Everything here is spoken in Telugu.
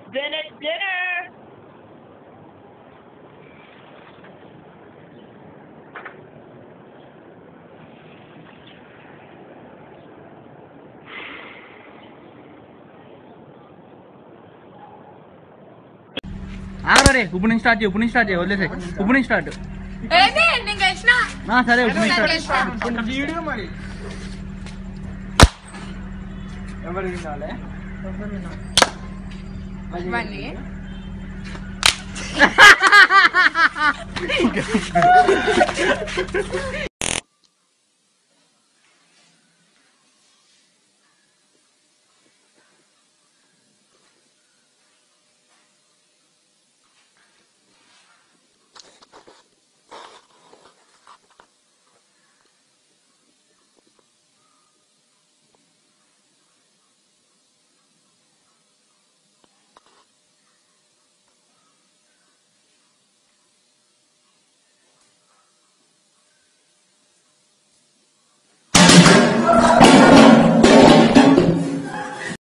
Finish dinner! ఆగరే ఇప్పుడు నుంచి స్టార్ట్ చేయి ఇప్పుడు నుంచి స్టార్ట్ చేయి వదిలేసే ఇప్పుడు నుంచి స్టార్ట్ ఏంటి నీకు ఇచ్చిన ఆ, సరే ఇప్పుడు నుంచి స్టార్ట్ వీడియో మరి ఎవరు వినాలే ఇవన్నీ